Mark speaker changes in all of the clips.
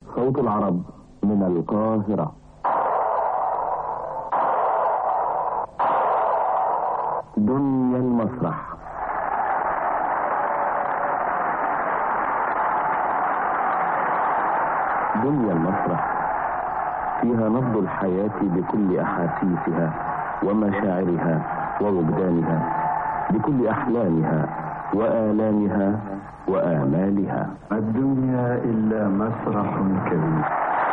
Speaker 1: صوت العرب من القاهرة دنيا المسرح دنيا المسرح فيها نبض الحياة بكل أحاسيسها ومشاعرها ووجدانها بكل أحلامها وآلامها وآمالها
Speaker 2: الدنيا إلا مسرح كبير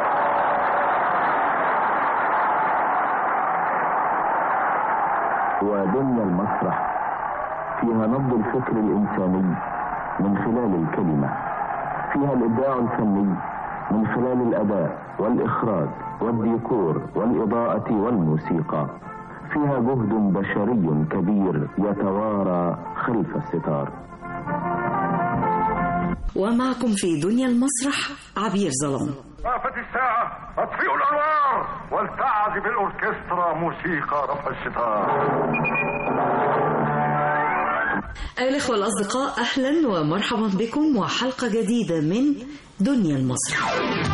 Speaker 1: ودنيا المسرح فيها نبض الفكر الإنساني من خلال الكلمة فيها الإبداع الفني من خلال الأداء والإخراج والديكور والإضاءة والموسيقى فيها جهد بشري كبير يتوارى خلف الستار
Speaker 3: ومعكم في دنيا المسرح عبير ظلام
Speaker 4: وقفت الساعة اطفئوا الأنوار ولتعزف الأوركسترا موسيقى رفع الستار
Speaker 3: أيها الإخوة الأصدقاء أهلا ومرحبا بكم وحلقة جديدة من دنيا المسرح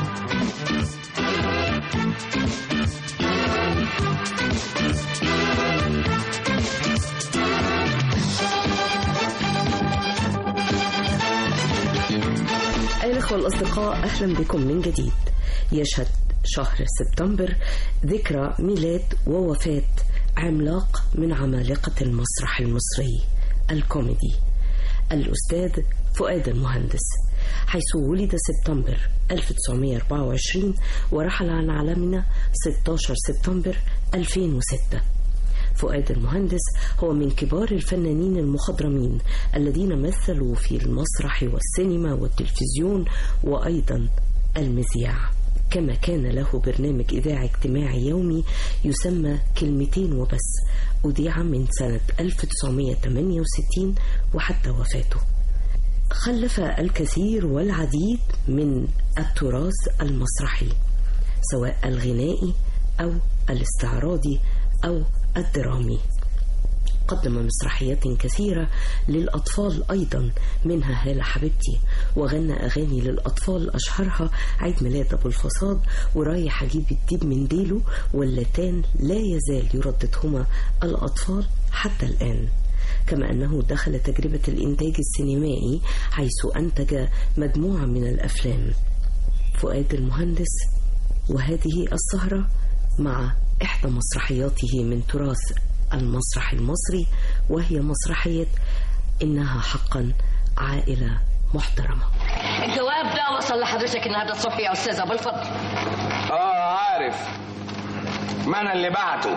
Speaker 3: أيها الإخوة الأصدقاء أهلا بكم من جديد يشهد شهر سبتمبر ذكرى ميلاد ووفاة عملاق من عمالقة المسرح المصري الكوميدي الأستاذ فؤاد المهندس حيث ولد سبتمبر 1924 ورحل عن عالمنا 16 سبتمبر 2006 فؤاد المهندس هو من كبار الفنانين المخضرمين الذين مثلوا في المسرح والسينما والتلفزيون وأيضا المذياع كما كان له برنامج إذاعي اجتماعي يومي يسمى كلمتين وبس أذيع من سنة 1968 وحتى وفاته خلف الكثير والعديد من التراث المسرحي سواء الغنائي أو الاستعراضي أو الدرامي قدم مسرحيات كثيرة للأطفال أيضا منها هالة حبيبتي وغنى أغاني للأطفال أشهرها عيد ميلاد أبو الفصاد ورايح أجيب الديب من ديله واللتان لا يزال يرددهما الأطفال حتى الآن كما أنه دخل تجربة الإنتاج السينمائي حيث أنتج مجموعة من الأفلام فؤاد المهندس وهذه السهرة مع إحدى مسرحياته من تراث المسرح المصري وهي مسرحية إنها حقا عائلة محترمة
Speaker 5: الجواب ده وصل لحضرتك النهارده الصبح يا استاذ ابو الفضل
Speaker 6: اه عارف ما انا اللي بعته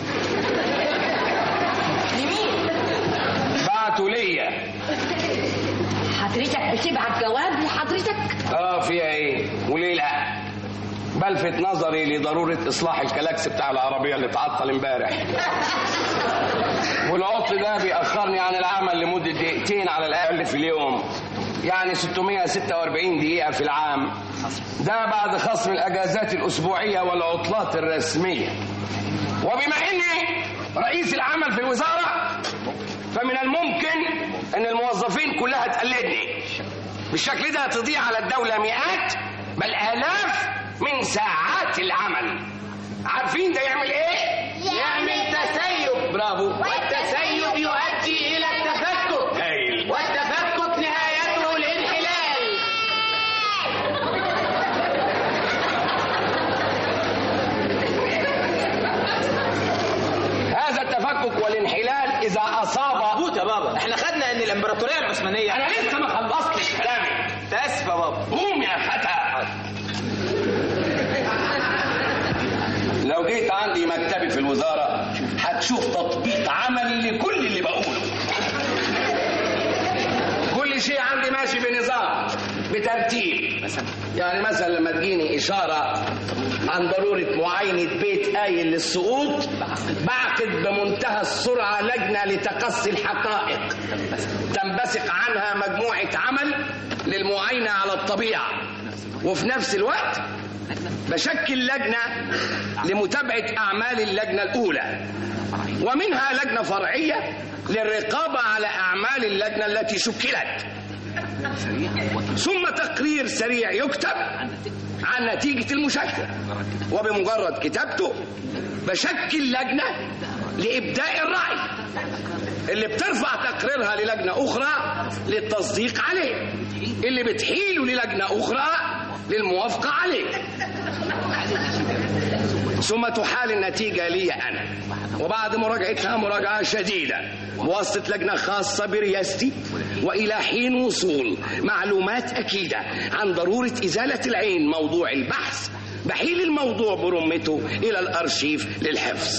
Speaker 5: لمين
Speaker 6: بعته ليا
Speaker 5: حضرتك بتبعت جواب لحضرتك
Speaker 6: اه فيها ايه وليه لا بلفت نظري لضرورة إصلاح الكلاكس بتاع العربية اللي اتعطل امبارح والعطل ده بيأخرني عن العمل لمدة دقيقتين على الأقل في اليوم يعني 646 دقيقة في العام ده بعد خصم الأجازات الأسبوعية والعطلات الرسمية وبما إني رئيس العمل في الوزارة فمن الممكن إن الموظفين كلها تقلدني بالشكل ده تضيع على الدولة مئات بل آلاف من ساعات العمل عارفين ده يعمل ايه؟ يعمل تسيب برافو والتسيب يؤدي الى التفكك هايل والتفكك نهايته الانحلال هذا التفكك والانحلال اذا اصاب
Speaker 7: مظبوط يا بابا احنا خدنا ان الامبراطوريه العثمانيه
Speaker 6: انا لسه ما خلصتش كلامي
Speaker 7: تاسف يا بابا
Speaker 6: قوم يا فتى لو جيت عندي مكتبي في الوزارة هتشوف تطبيق عملي لكل اللي بقوله كل شيء عندي ماشي بنظام بترتيب يعني مثلا لما تجيني إشارة عن ضرورة معاينة بيت قايل للسقوط بعقد بمنتهى السرعة لجنة لتقصي الحقائق تنبثق عنها مجموعة عمل للمعاينة على الطبيعة وفي نفس الوقت بشكل لجنة لمتابعة أعمال اللجنة الأولى ومنها لجنة فرعية للرقابة على أعمال اللجنة التي شكلت ثم تقرير سريع يكتب عن نتيجة المشاكلة وبمجرد كتابته بشكل لجنة لإبداء الرأي اللي بترفع تقريرها للجنة أخرى للتصديق عليه اللي بتحيله للجنة أخرى للموافقة عليه ثم تحال النتيجة لي أنا وبعد مراجعتها مراجعة شديدة بواسطة لجنة خاصة برياستي وإلى حين وصول معلومات أكيدة عن ضرورة إزالة العين موضوع البحث بحيل الموضوع برمته إلى الأرشيف للحفظ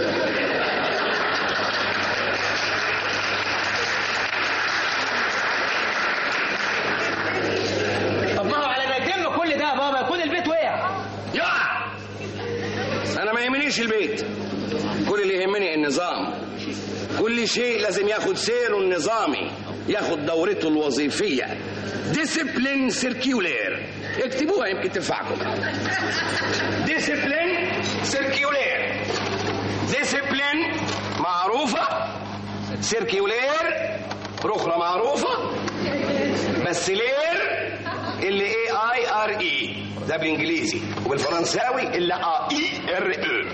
Speaker 7: طب ما هو على ما يتم كل ده يا بابا يكون البيت وقع
Speaker 6: يقع انا ما يهمنيش البيت كل اللي يهمني النظام كل شيء لازم ياخد سيره النظامي ياخد دورته الوظيفية ديسيبلين سيركيولير اكتبوها يمكن تنفعكم ديسيبلين سيركيولير ديسيبلين معروفة سيركيولير رخرة معروفة بس لير اللي اي اي ار اي ده بالانجليزي وبالفرنساوي اللي ا اي ار اي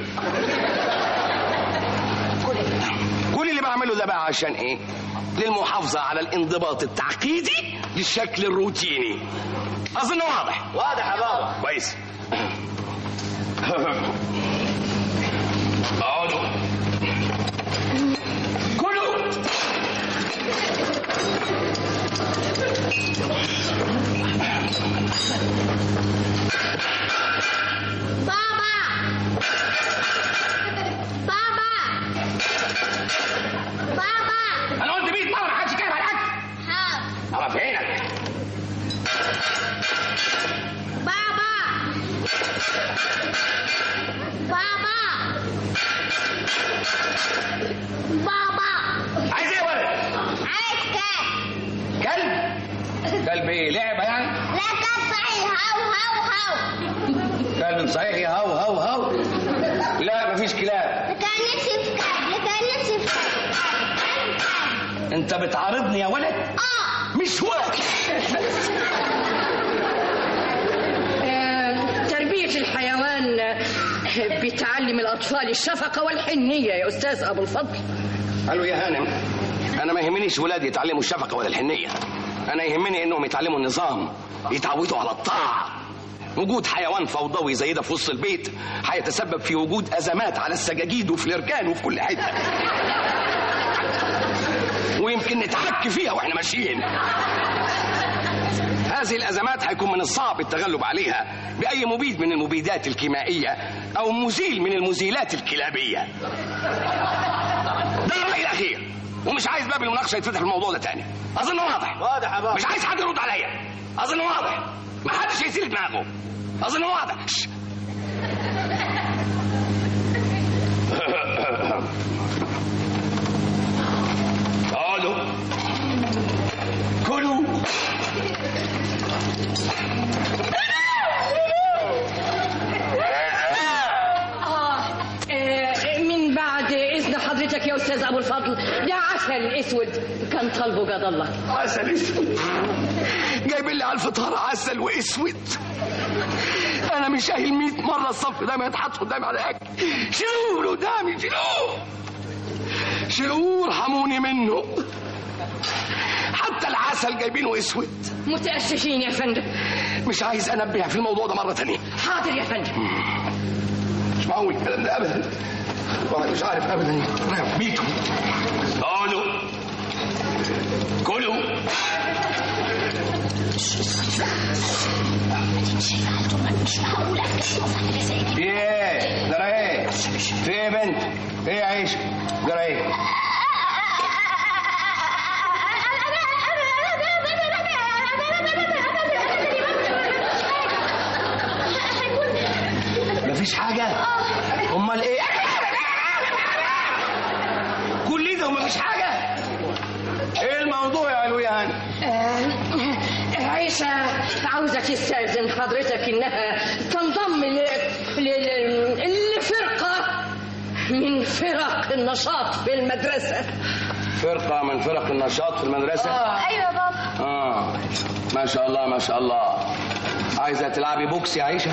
Speaker 6: كل اللي بعمله ده بقى عشان ايه للمحافظة على الانضباط التعقيدي للشكل الروتيني اظن واضح
Speaker 7: واضح يا بابا
Speaker 6: كويس اقعدوا كلوا
Speaker 8: بابا بابا بابا
Speaker 6: انا قلت 100 مره محدش يتكلم على الاكل
Speaker 8: حاضر
Speaker 6: انا في عينك
Speaker 8: بابا بابا بابا
Speaker 6: عايز ايه يا ولد
Speaker 8: عايز كام
Speaker 6: كلب كلب ايه لعبه يعني
Speaker 8: لا كام صحيح هاو هاو هاو
Speaker 6: كلب صحيح يا هو هو هو لا مفيش كلاب
Speaker 8: كان نفسي في كام كان نفسي في كام
Speaker 6: انت بتعارضني يا ولد
Speaker 8: اه
Speaker 6: مش وقت
Speaker 5: تربية الحيوان آه، بتعلم الأطفال الشفقة والحنية يا أستاذ أبو الفضل
Speaker 6: قالوا يا هانم انا ما يهمنيش ولادي يتعلموا الشفقه ولا الحنيه انا يهمني انهم يتعلموا النظام يتعودوا على الطاعه وجود حيوان فوضوي زي ده في وسط البيت هيتسبب في وجود ازمات على السجاجيد وفي الاركان وفي كل حته ويمكن نتحك فيها واحنا ماشيين هذه الازمات هيكون من الصعب التغلب عليها باي مبيد من المبيدات الكيميائيه او مزيل من المزيلات الكلابيه ده الرأي الأخير ومش عايز باب المناقشة يتفتح في الموضوع ده تاني أظن واضح
Speaker 7: واضح يا بابا
Speaker 6: مش عايز حد يرد عليا أظن واضح ما حدش يسير دماغه أظن واضح شش. اقعدوا كلوا
Speaker 5: آه آه، من بعد إذن حضرتك يا أستاذ أبو الفضل ده عسل أسود كان طالبه جد الله
Speaker 6: عسل اسود جايبين لي على الفطار عسل واسود انا مش قايل 100 مره الصف ده ما يتحط قدامي على الاكل شيلوه له قدامي شيلوه شيلوه ارحموني منه حتى العسل جايبينه اسود
Speaker 5: متأسفين يا فندم
Speaker 6: مش عايز انبه في الموضوع ده مره تانية
Speaker 5: حاضر يا فندم
Speaker 6: مش معقول الكلام ده ابدا واحد مش عارف ابدا انا بيكم اقعدوا كلوا في ايه؟ جرى ايه؟ في ايه يا بنت؟ في ايه يا عيشه؟ جرى ايه؟ مفيش حاجة؟ أمال إيه؟ كل ده ومفيش حاجة؟ إيه الموضوع يا علويان؟
Speaker 5: آه، عيشة عاوزة تستأذن حضرتك إنها تنضم ل... ل... ل... لفرقة من فرق النشاط في المدرسة
Speaker 6: فرقة من فرق النشاط في المدرسة؟
Speaker 8: ايوه يا بابا
Speaker 6: آه ما شاء الله ما شاء الله عايزه تلعبي بوكس يا عيشه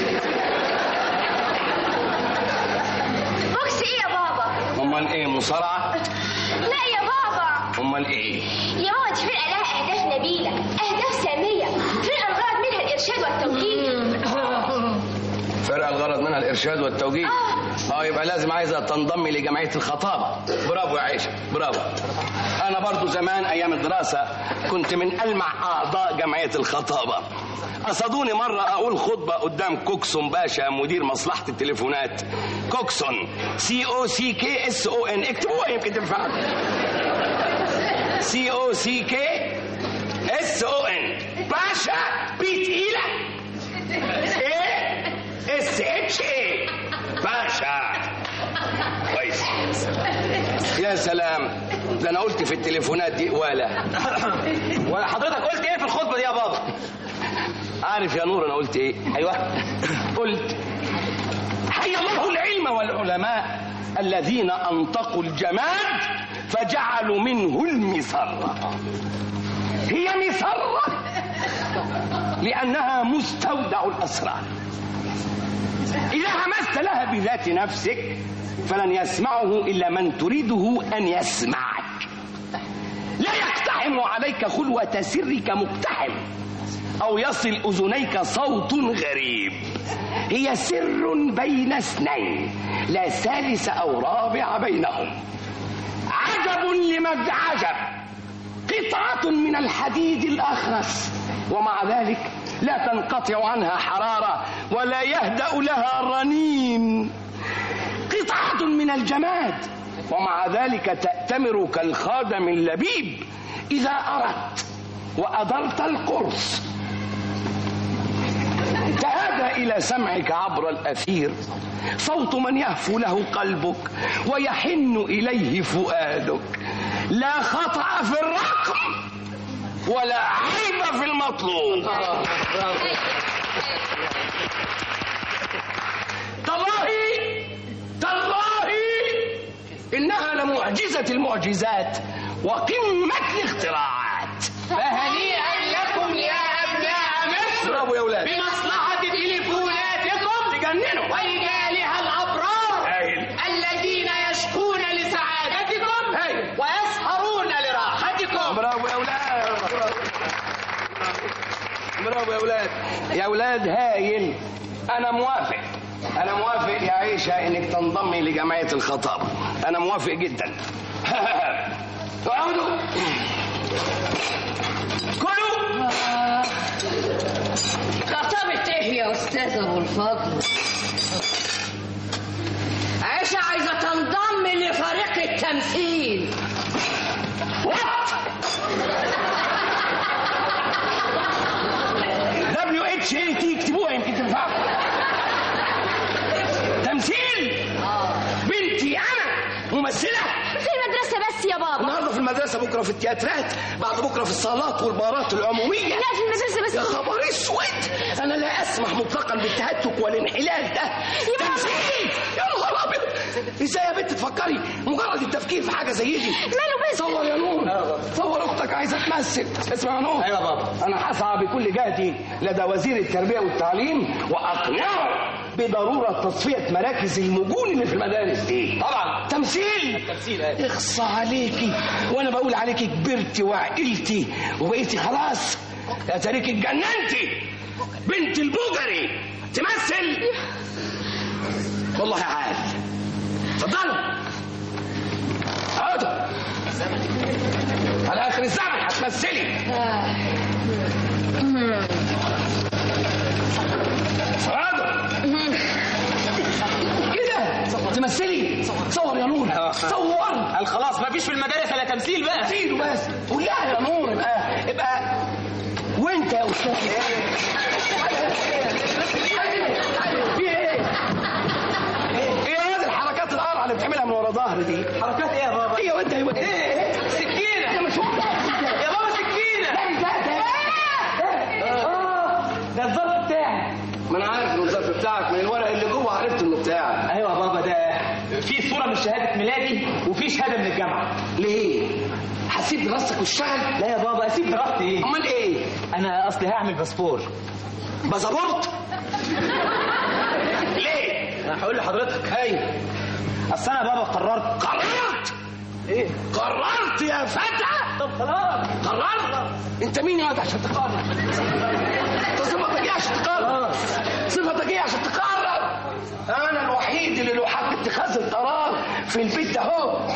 Speaker 8: بوكس ايه يا بابا
Speaker 6: امال ايه مصارعه
Speaker 8: لا يا بابا
Speaker 6: امال ايه
Speaker 8: يا ماما دي فرقه لها اهداف نبيله اهداف ساميه فرقه الغرض منها الارشاد والتوجيه
Speaker 6: فرقه الغرض منها الارشاد والتوجيه اه يبقى لازم عايزه تنضمي لجمعيه الخطابه برافو يا عيشه برافو انا برضو زمان ايام الدراسه كنت من المع اعضاء جمعيه الخطابه قصدوني مرة أقول خطبة قدام كوكسون باشا مدير مصلحة التليفونات كوكسون سي او سي كي اس او ان اكتبوها يمكن تنفعك سي او سي كي اس او ان باشا بي تقيلة ايه اس اتش اي باشا كويس يا سلام ده انا قلت في التليفونات دي ولا
Speaker 7: ولا حضرتك قلت ايه في الخطبه دي يا بابا
Speaker 6: عارف يا نور انا قلت ايه
Speaker 7: ايوه
Speaker 6: قلت حي الله العلم والعلماء الذين انطقوا الجماد فجعلوا منه المسرة هي مسرة لأنها مستودع الأسرار إذا همست لها بذات نفسك فلن يسمعه إلا من تريده أن يسمعك لا يقتحم عليك خلوة سرك مقتحم أو يصل أذنيك صوت غريب هي سر بين اثنين لا ثالث أو رابع بينهم عجب لمجد عجب قطعة من الحديد الأخرس ومع ذلك لا تنقطع عنها حرارة ولا يهدأ لها رنين قطعة من الجماد ومع ذلك تأتمر كالخادم اللبيب إذا أردت وأدرت القرص تهادى إلى سمعك عبر الأثير صوت من يهفو له قلبك ويحن إليه فؤادك لا خطأ في الرقم ولا عيب في المطلوب تالله تالله إنها لمعجزة المعجزات وقمة الاختراعات
Speaker 7: فهنيئا لكم يا ابناء مصر
Speaker 6: برافو يا ولاد
Speaker 7: بمصلحه تليفوناتكم
Speaker 6: تجننوا
Speaker 7: ورجالها الابرار
Speaker 6: هايل
Speaker 7: الذين يشكون لسعادتكم
Speaker 6: هايل
Speaker 7: ويسهرون لراحتكم
Speaker 6: برافو يا ولاد برافو يا ولاد يا ولاد هايل انا موافق انا موافق يا عيشه انك تنضمي لجمعيه الخطابه انا موافق جدا اقعدوا كلوا
Speaker 5: خطبت ايه يا استاذ ابو الفضل عائشة عايزة تنضم لفريق التمثيل
Speaker 6: دبليو اتش اي تي اكتبوها يمكن تنفعكم تمثيل بنتي انا ممثله
Speaker 8: في المدرسه بس يا بابا
Speaker 6: النهارده في المدرسه بكره في التياترات بعد بكره في الصالات والبارات العموميه
Speaker 8: لا في المدرسه بس
Speaker 6: يا خبر اسود انا لا اسمح مطلقا بالتهتك والانحلال ده تمثيل يا نهار ابيض ازاي يا بنت تفكري مجرد التفكير في حاجه زي دي
Speaker 8: ماله بس
Speaker 6: صور يا نور صور اختك عايزه تمثل اسمع يا نور
Speaker 7: ايوه بابا
Speaker 6: انا هسعى بكل جهدي لدى وزير التربيه والتعليم واقنعه بضروره تصفيه مراكز المجون اللي في المدارس دي
Speaker 7: طبعا
Speaker 6: تمثيل
Speaker 7: تمثيل ايوه
Speaker 6: اخصى عليكي وانا بقول عليكي كبرتي وعقلتي وبقيتي خلاص يا تاريك اتجننتي بنت البوجري تمثل والله عال اتفضلوا اقعدوا على اخر الزمن هتمثلي اقعدوا ايه ده تمثلي صور يا نور صور
Speaker 7: قال خلاص ما فيش في المدارس الا تمثيل بقى
Speaker 6: تمثيل بس قول لها يا نور ابقى ابقى وانت يا استاذ في ايه؟ ايه هذه الحركات القرعه اللي بتعملها من ورا ظهري دي؟
Speaker 7: حركات ايه يا بابا
Speaker 6: ايه وانت ايه ايه
Speaker 7: سكينه
Speaker 6: انا مش واخد
Speaker 7: يا بابا سكينه
Speaker 6: ده الظرف بتاعي ما انا عارف انه الظرف بتاعك من الورق اللي جوه عرفت انه بتاعك
Speaker 7: ايوه يا بابا ده في صوره من شهاده ميلادي وفي شهاده من الجامعه
Speaker 6: ليه؟ هتسيب دراستك وتشتغل؟
Speaker 7: لا يا بابا اسيب دراستي ايه
Speaker 6: امال ايه؟
Speaker 7: انا اصلي هعمل باسبور
Speaker 6: باسبورت ليه
Speaker 7: انا هقول لحضرتك
Speaker 6: ايوه
Speaker 7: اصل انا بابا قررت
Speaker 6: قررت
Speaker 7: ايه
Speaker 6: قررت يا فتى
Speaker 7: طب خلاص
Speaker 6: قررت انت مين يا واد عشان تقرر انت صفتك ايه عشان تقرر صفتك ايه عشان تقرر انا الوحيد اللي له حق اتخاذ القرار في البيت ده اهو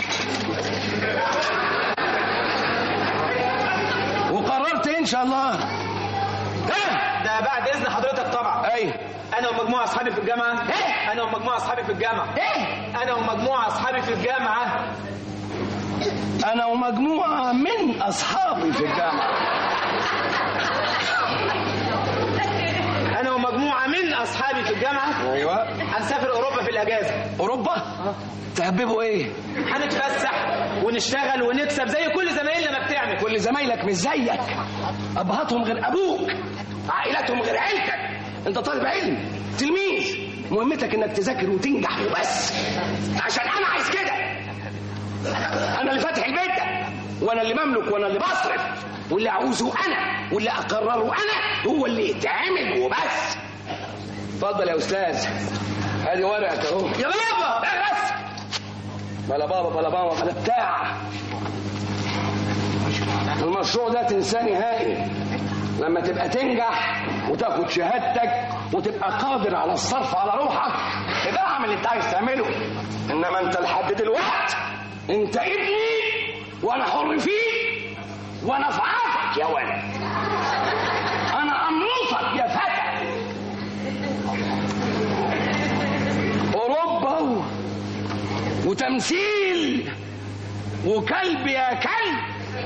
Speaker 6: وقررت إيه ان شاء الله ها
Speaker 7: ده بعد اذن حضرتك طبعا
Speaker 6: ايوه
Speaker 7: انا ومجموعه اصحابي في الجامعه
Speaker 6: إيه؟
Speaker 7: انا ومجموعه اصحابي في الجامعه
Speaker 6: ايه
Speaker 7: انا ومجموعه اصحابي في الجامعه
Speaker 6: انا ومجموعه من اصحابي في الجامعه
Speaker 7: انا ومجموعه من اصحابي في الجامعه
Speaker 6: ايوه
Speaker 7: هنسافر اوروبا في الاجازه
Speaker 6: اوروبا تهببوا ايه
Speaker 7: هنتفسح ونشتغل ونكسب زي كل زمايلنا ما بتعمل
Speaker 6: كل زمايلك مش زيك ابهاتهم غير ابوك عائلتهم غير عيلتك انت طالب علم تلميذ مهمتك انك تذاكر وتنجح وبس عشان انا عايز كده انا اللي فاتح البيت ده وانا اللي بملك وانا اللي بصرف واللي اعوزه انا واللي اقرره انا هو اللي يتعمل وبس اتفضل يا استاذ ادي ورقك اهو يا بابا لا بس بلا بابا بلا بابا بلا بتاع المشروع ده تنساه نهائي لما تبقى تنجح وتاخد شهادتك وتبقى قادر على الصرف على روحك تبقى اعمل اللي انت عايز تعمله انما انت لحد دلوقتي انت ابني وانا حر فيك وانا في عافك يا ولد انا املصك يا فتى اوروبا و... وتمثيل وكلب يا كلب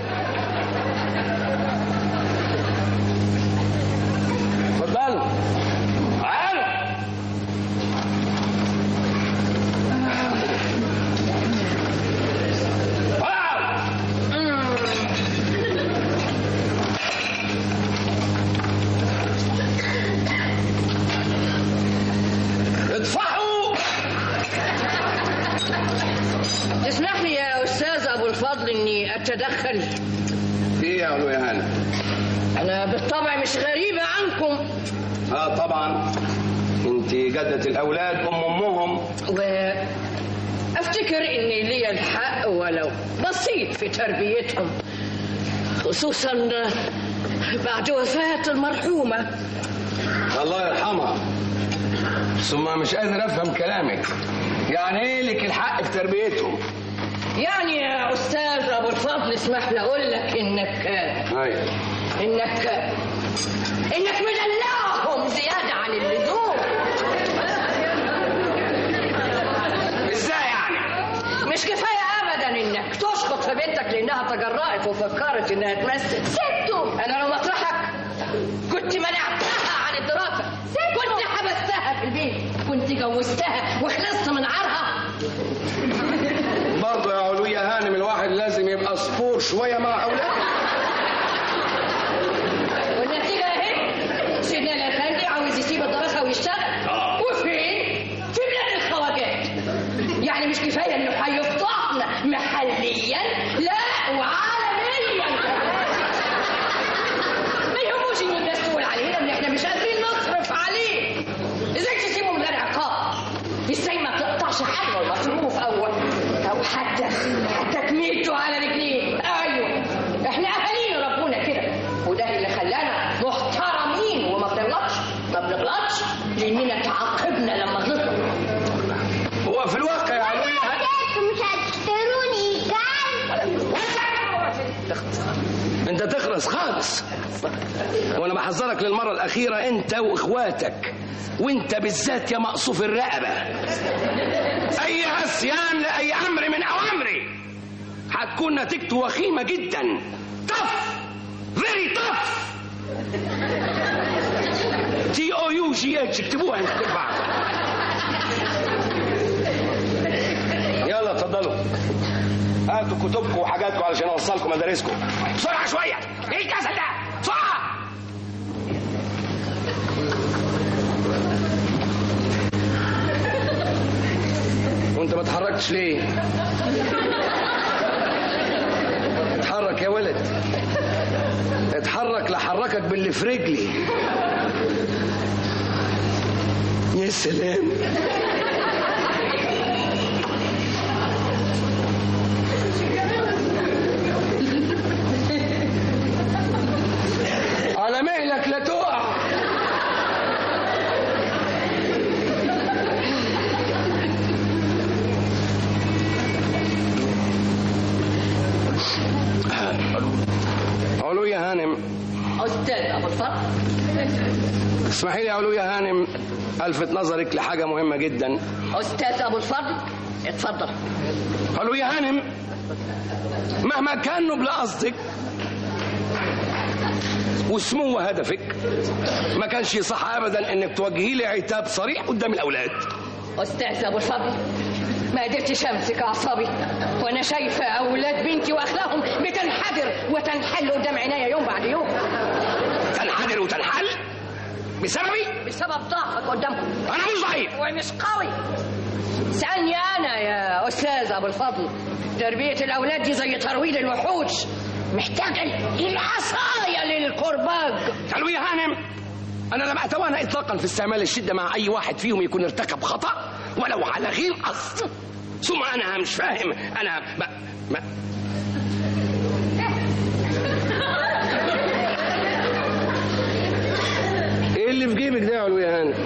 Speaker 6: اتفضلوا تعالوا تعالوا ادفعوا
Speaker 5: اسمح لي يا استاذ ابو الفضل اني اتدخل
Speaker 6: ايه يا ابو يا هاني
Speaker 5: انا بالطبع مش غريبه عنكم
Speaker 6: اه طبعا انت جدة الاولاد ام امهم
Speaker 5: وافتكر اني لي الحق ولو بسيط في تربيتهم خصوصا بعد وفاه المرحومه
Speaker 6: الله يرحمها ثم مش قادر افهم كلامك يعني ايه لك الحق في تربيتهم
Speaker 5: يعني يا استاذ ابو الفضل اسمح لي اقول لك انك
Speaker 6: ايوه
Speaker 5: انك انك مدلعهم زياده عن اللزوم
Speaker 6: ازاي يعني
Speaker 5: مش كفايه ابدا انك تشخط في بنتك لانها تجرأت وفكرت انها تمثل
Speaker 8: سبته
Speaker 5: انا لو مطرحك كنت منعتها عن الدراسه كنت حبستها في البيت كنت جوزتها وخلصت من عارها
Speaker 6: برضه يا علوية هانم الواحد لازم يبقى صبور شوية مع أولاده
Speaker 5: والنتيجه اهي سيدنا الافندي عاوز يسيب الدراسه ويشتغل وفين؟ في بلاد الخواجات يعني مش كفايه انه هيفضحنا محليا لا وعالميا ما يهموش ان الناس تقول علينا ان احنا مش قادرين نصرف عليه ازاي تسيبه من غير عقاب ازاي ما تقطعش حجمه المصروف او او حتى حتى كميته على رجليه ايوه احنا اهالينا ربنا كده وده اللي خلانا محترمين وما بنغلطش ما بنغلطش لاننا تعاقبنا لما غلطنا
Speaker 6: هو في الواقع يا علوية هانم
Speaker 8: مش هتشتروني كلب
Speaker 6: انت تخرس خالص وانا بحذرك للمرة الأخيرة انت واخواتك وانت بالذات يا مقصوف الرقبة اي عصيان لأي امر من اوامري هتكون نتيجته وخيمة جدا طف فيري طف تي او يو جي اتش اكتبوها انت تنفع يلا اتفضلوا هاتوا كتبكم وحاجاتكم علشان اوصلكم مدارسكم بسرعه شويه ايه الكسل ده بسرعه وانت ما اتحركتش ليه اتحرك يا ولد اتحرك لحركك باللي في رجلي يا سلام على مهلك لا تقع علو يا هانم
Speaker 5: استاذ ابو الفضل
Speaker 6: اسمحي لي يا علو يا هانم الفت نظرك لحاجه مهمه جدا
Speaker 5: استاذ ابو الفضل اتفضل
Speaker 6: علو يا هانم مهما كان نبل قصدك وسمو هدفك ما كانش يصح ابدا انك توجهي لي عتاب صريح قدام الاولاد
Speaker 5: استاذ ابو الفضل ما قدرتش امسك اعصابي وانا شايفه اولاد بنتي واخلاقهم بتنحدر وتنحل قدام عينيا يوم بعد يوم
Speaker 6: تنحدر وتنحل بسببي
Speaker 5: بسبب ضعفك قدامهم
Speaker 6: انا مش ضعيف
Speaker 5: ومش قوي سألني أنا يا أستاذ أبو الفضل تربية الأولاد دي زي ترويض الوحوش محتاجة العصاية للكرباج
Speaker 6: علو يا هانم انا لم اتوانى اطلاقا في استعمال الشده مع اي واحد فيهم يكون ارتكب خطا ولو على غير قصد ثم انا مش فاهم انا ما ما ايه اللي في جيبك ده يا علو يا هانم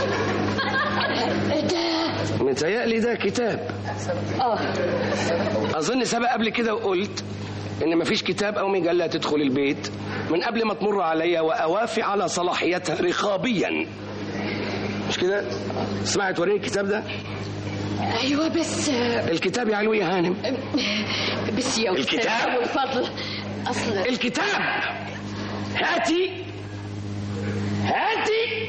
Speaker 5: ده
Speaker 6: متهيألي ده كتاب
Speaker 5: آه
Speaker 6: اظن سبق قبل كده وقلت ان مفيش كتاب او مجله تدخل البيت من قبل ما تمر عليا واوافي على صلاحيتها رقابيا مش كده اسمعي توريني الكتاب ده
Speaker 5: أيوة بس
Speaker 6: الكتاب يا علوي يا هانم
Speaker 5: بس يا أستاذ
Speaker 6: الكتاب؟
Speaker 5: أبو الفضل أصل
Speaker 6: الكتاب هاتي هاتي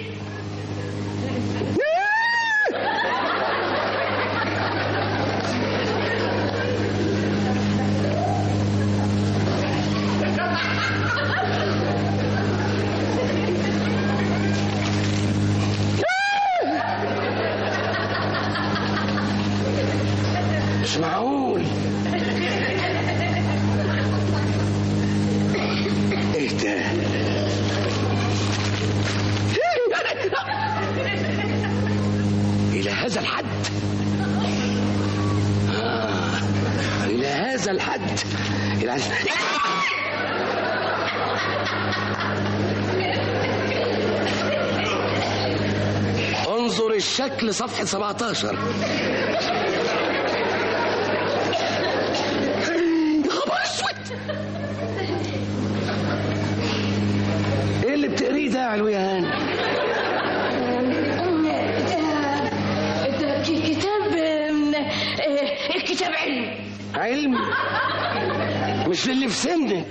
Speaker 6: مش معقول ايه ده الى هذا الحد آه. الى هذا الحد الى هذا انظر الشكل صفحة 17 يا خبر اسود ايه اللي بتقريه ده يا علوي يا هاني
Speaker 5: ده ده ك- كتاب آم، آه، كتاب علم
Speaker 6: علم مش اللي في سنك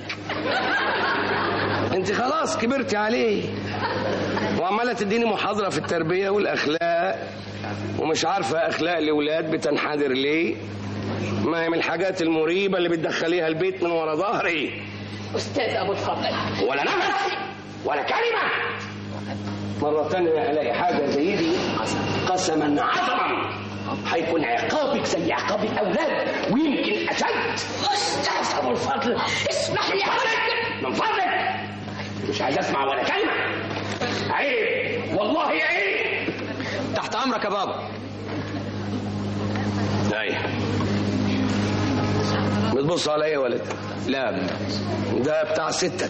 Speaker 6: انت خلاص كبرتي عليه وعماله تديني محاضره في التربيه والاخلاق ومش عارفه اخلاق الاولاد بتنحدر ليه ما هي من الحاجات المريبه اللي بتدخليها البيت من ورا ظهري
Speaker 5: أستاذ أبو الفضل
Speaker 6: ولا نفس ولا كلمه مرة تانية ألاقي حاجة زي دي قسما عظما هيكون عقابك زي عقاب الأولاد ويمكن أشد
Speaker 5: أستاذ أبو الفضل اسمح لي حضرتك
Speaker 6: من فضلك مش عايز أسمع ولا كلمة عيب والله عيب
Speaker 7: تحت امرك يا بابا
Speaker 6: أي بتبص عليا يا ولد
Speaker 7: لا
Speaker 6: ده بتاع ستك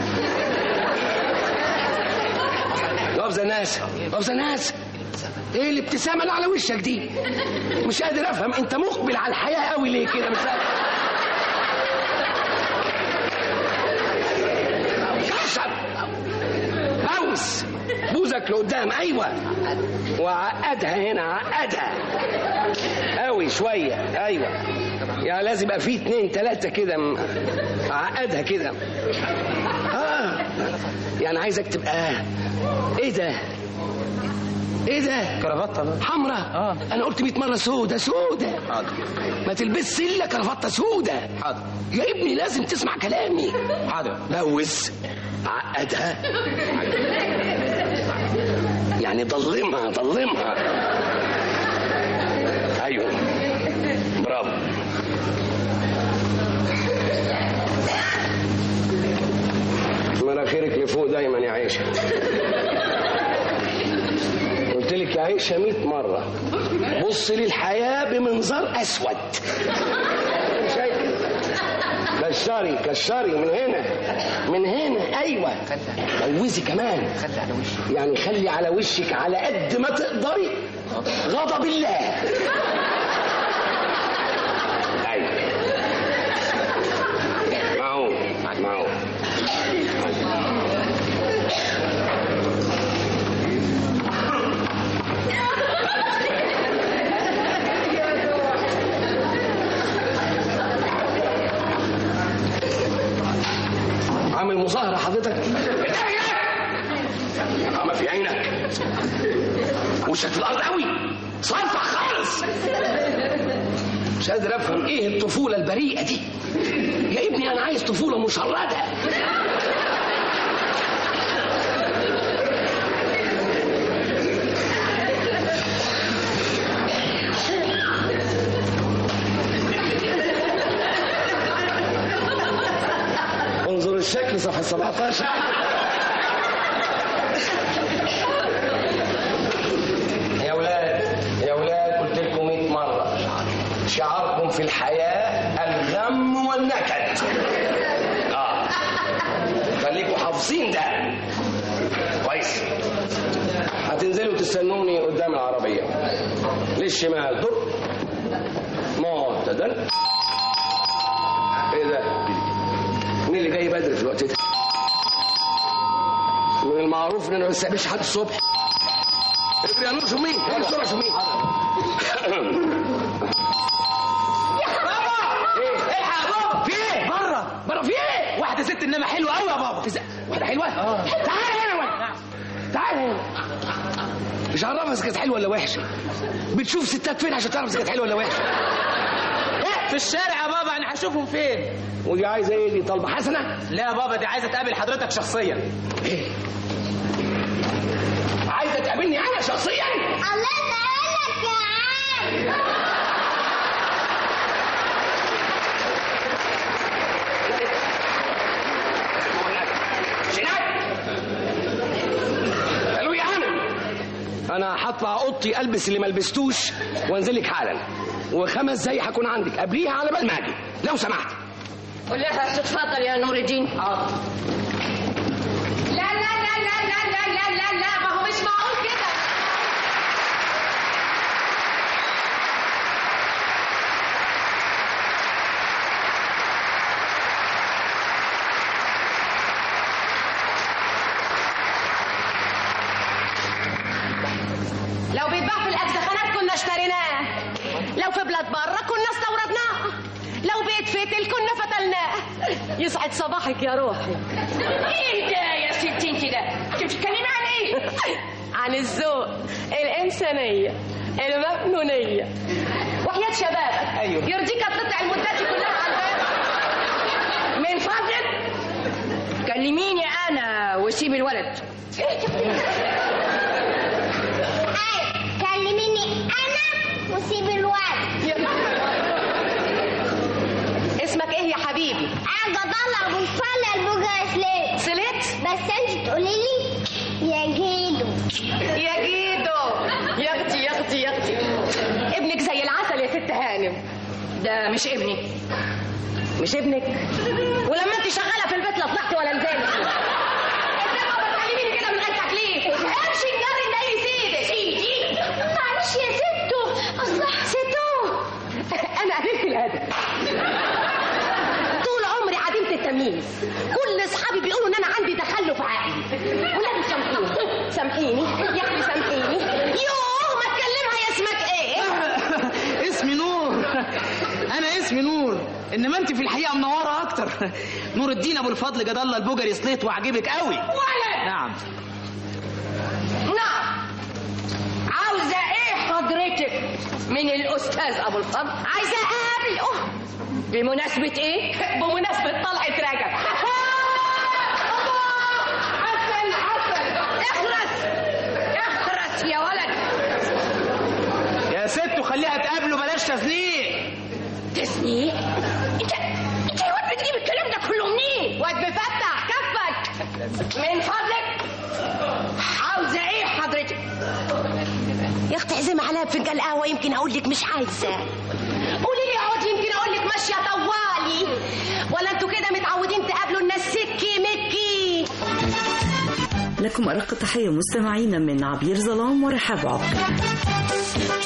Speaker 6: لفظ ناس لفظ ناس ايه الابتسامه اللي على وشك دي مش قادر افهم انت مقبل على الحياه قوي ليه كده مش قادر كشف هوس بوزك لقدام ايوه وعقدها هنا عقدها قوي شويه ايوه يعني لازم يبقى فيه اتنين تلاته كده م- عقدها كده اه يعني عايزك تبقى ايه ده ايه ده
Speaker 7: كرافته
Speaker 6: حمرا
Speaker 7: آه.
Speaker 6: انا قلت 100 مره سودة سودة
Speaker 7: حاضر
Speaker 6: ما تلبسش الا كرافته سودة
Speaker 7: حاضر
Speaker 6: يا ابني لازم تسمع كلامي
Speaker 7: حاضر
Speaker 6: لوث عقدها يعني ضلمها ضلمها ايوه برافو مناخيرك لفوق دايما يا عيشه قلت لك يا يعيشها 100 مرة بص للحياة بمنظار أسود شايف كشري كشري من هنا من هنا ايوه جوزي كمان يعني خلي على وشك على قد ما تقدري غضب الله ايوه معقول معقول عامل مظاهرة حضرتك ما في عينك وشك في الأرض قوي صرفة خالص مش قادر أفهم إيه الطفولة البريئة دي يا ابني أنا عايز طفولة مشردة انظر الشكل صفحة 17 يا ولاد يا ولاد قلت لكم 100 مرة شعاركم في الحياة الغم والنكد اه خليكم حافظين ده كويس هتنزلوا تستنوني قدام العربية للشمال دور معتدل ايه ده مين اللي جاي بدري في الوقت ده؟ من المعروف ان انا ما بستقبلش حد الصبح. ابني يا نور شو مين؟ يلا بسرعه شو مين؟ ايه؟
Speaker 7: الحق يا بابا
Speaker 6: في ايه؟
Speaker 7: بره
Speaker 6: بره في ايه؟
Speaker 7: واحده ست انما حلوه قوي يا بابا
Speaker 6: إزاي؟ واحده حلوه؟ تعال هنا ولا تعال هنا مش عرفها اذا كانت حلوه ولا وحشه بتشوف ستات فين عشان تعرف اذا كانت حلوه ولا وحشه
Speaker 7: في الشارع يا بابا انا هشوفهم فين
Speaker 6: ودي عايزه ايه دي طالبه حسنه؟
Speaker 7: لا يا بابا دي عايزه تقابل حضرتك شخصيا
Speaker 6: ايه؟ عايزه تقابلني انا شخصيا؟
Speaker 8: الله يسهلك يا عم
Speaker 6: قالوا يا انا انا هطلع اوضتي البس اللي ما لبستوش وانزل لك حالا وخمس دقايق هكون عندك قبليها على بال ما اجي لو سمحت
Speaker 5: قول لها تتفضل يا نور الدين
Speaker 7: حاضر
Speaker 5: لا لا لا لا لا لا لا لا لا ما هو مش معقول كده لو بيتباع في الاجزخانات كنا اشتريناه لو في بلاد بره كنا استوردناه لو بيتفتل كنا فتلناه يسعد صباحك يا روحي ايه ده يا ستي انت ده انت بتتكلمي عن ايه عن الذوق الانسانيه المجنونيه وحياه شبابك
Speaker 7: أيوه.
Speaker 5: يرضيك تقطع المدات دي كلها على الباب من فضلك كلميني انا وسيبي الولد
Speaker 8: كلميني انا وسيب الواد
Speaker 5: اسمك ايه يا حبيبي
Speaker 8: انا بطلع ابو الفل البوجة ليه
Speaker 5: سليت
Speaker 8: بس انت تقولي لي يا جيدو
Speaker 5: يا جيدو يا اختي يا اختي يا اختي ابنك زي العسل يا ست هانم ده مش ابني مش ابنك ولما انت شغاله في البيت لا طلعتي ولا نزلت انت ما بتكلميني كده من غير تكليف امشي الجري ده يسيدك سيدي
Speaker 8: معلش يا ستو اصل
Speaker 5: ستو انا قليلة الادب طول عمري عديمة التمييز كل اصحابي بيقولوا ان انا عندي تخلف عقلي ولادي سامحيني سامحيني يا اختي سامحيني يوه ما تكلمها يا اسمك ايه
Speaker 7: اسمي نور انا اسمي نور انما انت في الحقيقه منوره اكتر نور الدين ابو الفضل جد الله البجري صليت وعجبك قوي
Speaker 5: ولد
Speaker 7: نعم
Speaker 5: نعم عاوزة ايه حضرتك من الاستاذ ابو الفضل عايزة اقابله بمناسبة ايه بمناسبة طلعة رجب عسل عسل اخرس اخرس يا ولد
Speaker 7: يا ست خليها تقابله بلاش تزنيق
Speaker 5: تسنيق انت انت يا واد بتجيب الكلام ده كله منين واد بفتح كفك من فضلك عاوزة ايه حضرتك
Speaker 9: يا اختي اعزمي عليا بفنجان قهوه يمكن اقول لك مش عايزه قولي لي اقعدي يمكن اقول لك ماشيه طوالي ولا انتوا كده متعودين تقابلوا الناس سكي مكي
Speaker 3: لكم أرق تحية مستمعينا من عبير ظلام ورحاب عبد